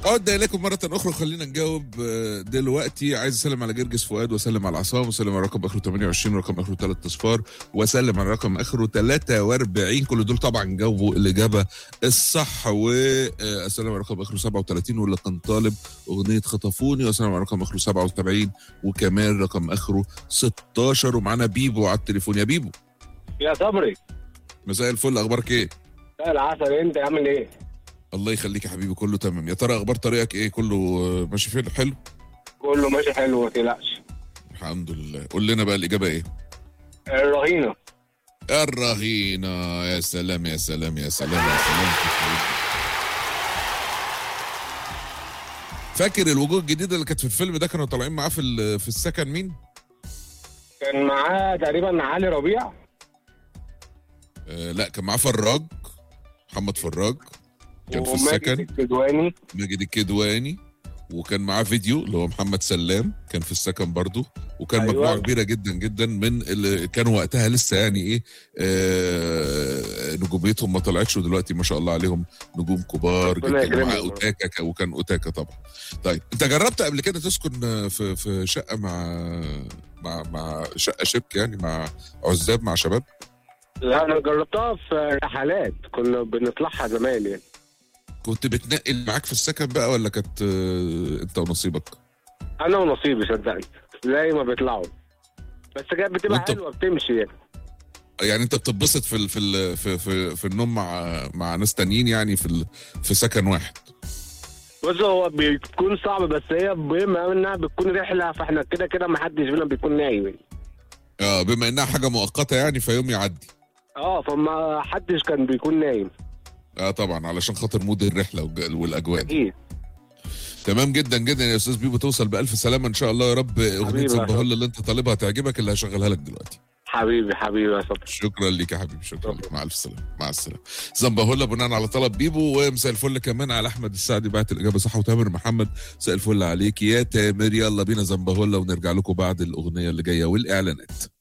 عدنا اليكم مره اخرى خلينا نجاوب آه، دلوقتي عايز اسلم على جرجس فؤاد واسلم على عصام واسلم على رقم اخره 28 ورقم اخره 3 اصفار واسلم على رقم اخره 43 كل دول طبعا جاوبوا الاجابه الصح واسلم على رقم اخره 37 واللي كان طالب اغنيه خطفوني واسلم على رقم اخره 77 وكمان رقم اخره 16 ومعانا بيبو على التليفون يا بيبو يا صبري مساء الفل اخبارك ايه؟ يا العسل انت عامل ايه؟ الله يخليك يا حبيبي كله تمام يا ترى اخبار طريقك ايه كله آه، ماشي فين حلو كله ماشي حلو ما تقلقش الحمد لله قول لنا بقى الاجابه ايه الرهينه الرهينه يا سلام يا سلام يا سلام يا سلام فاكر الوجوه الجديده اللي كانت في الفيلم ده كانوا طالعين معاه في ال- في السكن مين؟ كان معاه تقريبا علي ربيع آه لا كان معاه فراج محمد فراج كان في وماجد السكن الكدواني ماجد الكدواني وكان معاه فيديو اللي هو محمد سلام كان في السكن برضه وكان أيوة. مجموعه كبيره جدا جدا من اللي كانوا وقتها لسه يعني ايه آه نجوميتهم ما طلعتش ودلوقتي ما شاء الله عليهم نجوم كبار ربنا جدا ومع يكرمهم. اوتاكا ك- وكان اوتاكا طبعا طيب انت جربت قبل كده تسكن في في شقه مع مع مع شقه شبك يعني مع عزاب مع شباب لا انا جربتها في رحلات كنا بنطلعها زمان يعني كنت بتنقل معاك في السكن بقى ولا كانت آه، انت ونصيبك انا ونصيبي صدقني زي ما بيطلعوا بس كانت بتبقى وانت- حلوه بتمشي يعني يعني انت بتتبسط في ال في ال في في, في النوم مع مع ناس تانيين يعني في ال في سكن واحد بص هو بيكون صعب بس هي بما انها بتكون رحله فاحنا كده كده ما حدش فينا بيكون نايم يعني. اه بما انها حاجه مؤقته يعني فيوم يعدي اه فما حدش كان بيكون نايم اه طبعا علشان خاطر مود الرحله والج- والاجواء دي. اكيد تمام جدا جدا يا استاذ بيبو توصل بالف سلامه ان شاء الله يا رب اغنيه حبيبي يا زنبهول اللي انت طالبها تعجبك اللي هشغلها لك دلوقتي حبيبي حبيبي يا صبري شكرا لك يا حبيبي شكرا لك مع الف سلامه مع السلامه زنبهولا بناء على طلب بيبو ومساء الفل كمان على احمد السعدي بعت الاجابه صح وتامر محمد مساء الفل عليك يا تامر يلا بينا زنبهولا ونرجع لكم بعد الاغنيه اللي جايه والاعلانات